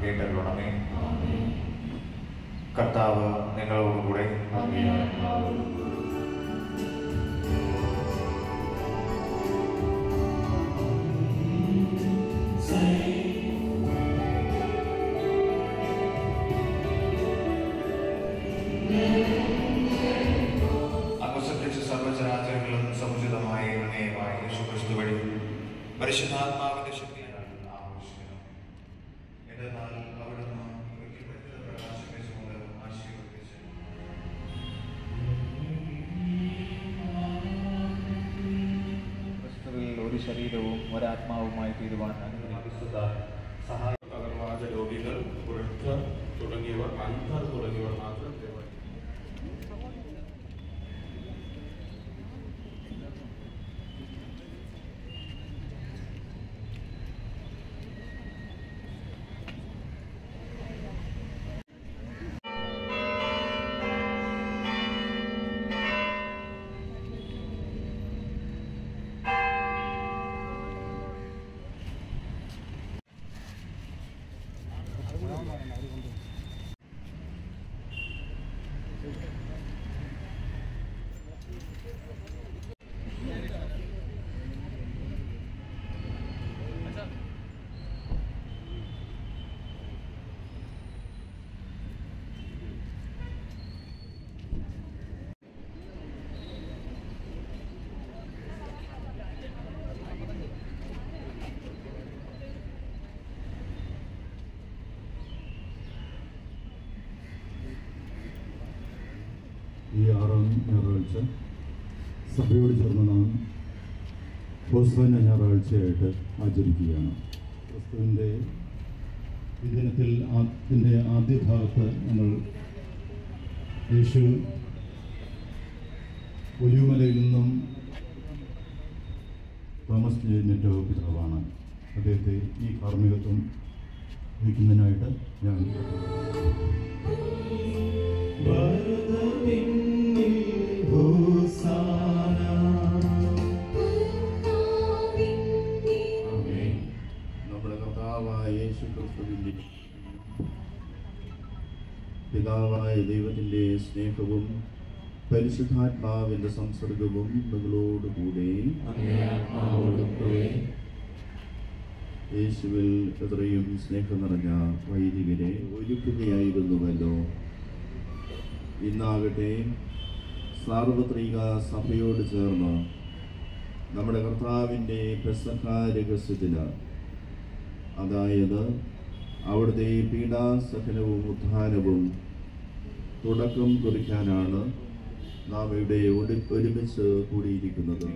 കേട്ടരുളണമേ കർത്താവ് നിങ്ങളോടുകൂടെ അങ്ങ് സൃഷ്ടിച്ച സർവചരാചരങ്ങളും സമുചിതമായ എണ്ണയുമായ യേശുക്രിസ്തു വഴി പരിശുദ്ധാത്മാവിന്റെ ശക്തിയാണ് ആഘോഷിക്കണം എന്നാൽ അവിടുന്ന് ഇവയ്ക്ക് പറ്റിയ പ്രകാശം വെച്ചുകൊണ്ട് ആശീർവദിച്ചു ക്രിസ്തുവിൽ ഒരു ശരീരവും ഒരാത്മാവുമായി തീരുവാൻ അനുഗ്രഹിക്കുക സഹായ പകർവാദ രോഗികൾ വൃദ്ധർ തുടങ്ങിയവർ അന്ധർ തുടങ്ങിയവർ മാത്രം ദേവാലയം ഈ ആറാം ഞായറാഴ്ച സഭയോട് ചേർന്ന് നാം ഹോസ്വാന ഞായറാഴ്ചയായിട്ട് ആചരിക്കുകയാണ് ക്രിസ്തുവിൻ്റെ ഈ ദിനത്തിൽ അതിൻ്റെ ആദ്യ ഭാഗത്ത് നമ്മൾ യേശു ഒലിവുമലയിൽ നിന്നും തോമസ് ജെയിനിൻ്റെ പിതാവാണ് അദ്ദേഹത്തെ ഈ കാർമ്മികത്വം വഹിക്കുന്നതിനായിട്ട് ഞാൻ നമ്മുടെ കർത്താവായ യേശു ക്രിസ്തുവിൻ്റെ പിതാവായ ദൈവത്തിൻ്റെ സ്നേഹവും പരിശുദ്ധാത്മാവിൻ്റെ സംസർഗവും നിങ്ങളോടുകൂടെ യേശുവിൽ എത്രയും സ്നേഹം നിറഞ്ഞ വൈദികരെ ഒരുക്കുകയായിരുന്നുവല്ലോ ഇന്നാകട്ടെ സാർവത്രിക സഭയോട് ചേർന്ന് നമ്മുടെ കർത്താവിൻ്റെ പെസഹ രഹസ്യത്തിന് അതായത് അവിടുത്തെ പീഡാസഹനവും ഉത്ഥാനവും തുടക്കം കുറിക്കാനാണ് നാം ഇവിടെ ഒരു- ഒരുമിച്ച് കൂടിയിരിക്കുന്നത്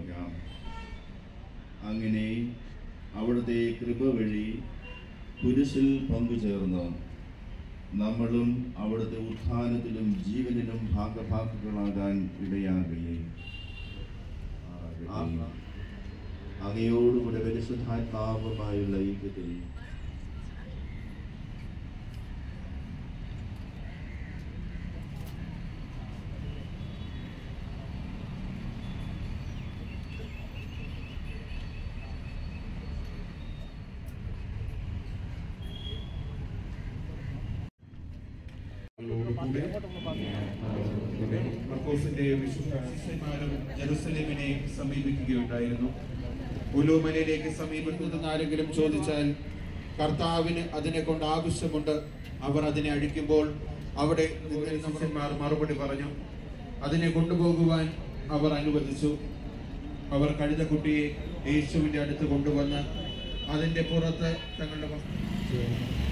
അങ്ങനെ അവിടുത്തെ കൃപ വഴി കുരിശിൽ പങ്കുചേർന്ന് നമ്മളും അവിടുത്തെ ഉത്ഥാനത്തിലും ജീവനിലും ഭാഗഭാക്കുകളാകാൻ ഇടയാകയെ ആ- അങ്ങയോടുകൂടെ പരിശുദ്ധാത്മാവുമായുള്ള ഐക്യത്തിൽ മർക്കോസിന്റെ വിശുദ്ധ ശിഷ്യന്മാരും ജെറുസലേമിനെ സമീപിക്കുകയുണ്ടായിരുന്നു ഉലൂമലയിലേക്ക് സമീപിക്കുന്നത് ആരെങ്കിലും ചോദിച്ചാൽ കർത്താവിന് അതിനെ കൊണ്ട് ആവശ്യമുണ്ട് അവർ അതിനെ അഴിക്കുമ്പോൾ അവിടെ നിന്നിരുന്ന ശിഷ്യന്മാർ മറുപടി പറഞ്ഞു അതിനെ കൊണ്ടുപോകുവാൻ അവർ അനുവദിച്ചു അവർ കഴുതക്കുട്ടിയെ യേശുവിന്റെ അടുത്ത് കൊണ്ടുവന്ന് അതിന്റെ പുറത്ത് തങ്ങളുടെ വസ്ത്രം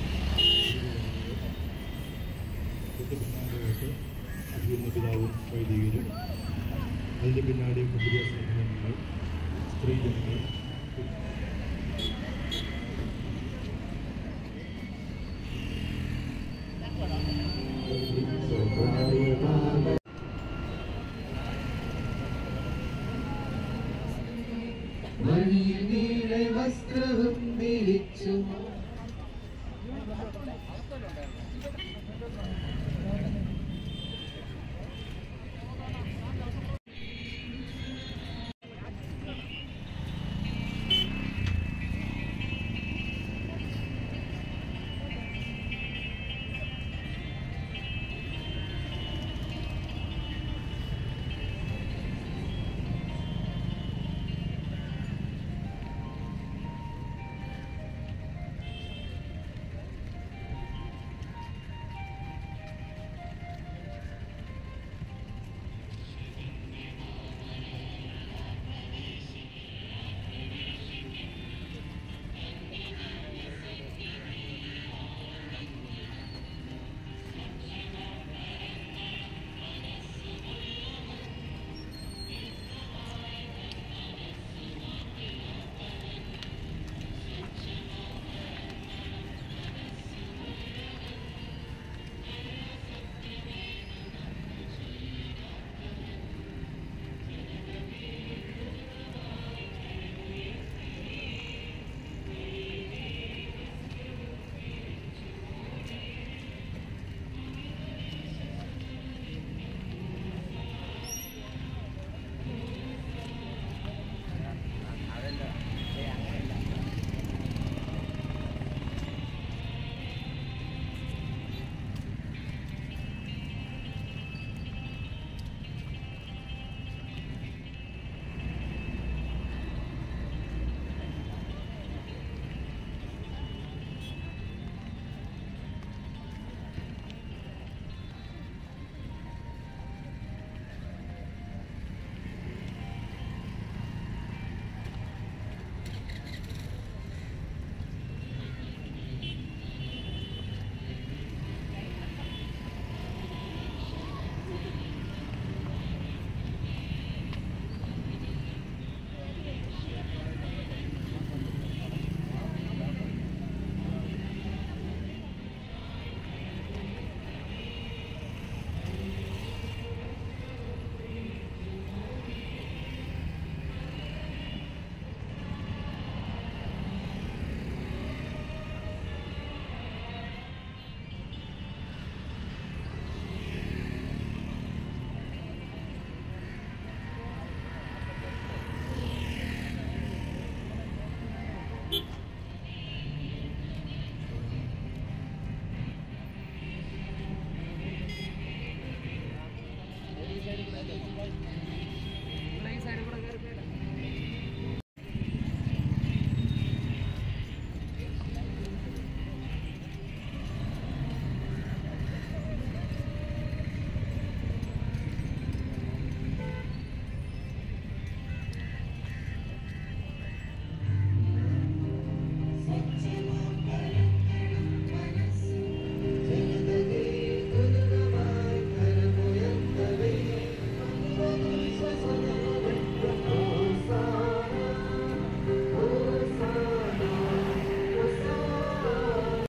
പിന്നാലെയായിട്ട് അഭിയുന്ന പിതാവും വൈദികരും അതിൻ്റെ പിന്നാലെ കുതിര സംഘടനകൾ സ്ത്രീജനങ്ങൾ വഴിയിൽ നീളെ വസ്ത്രവും വിരിച്ചു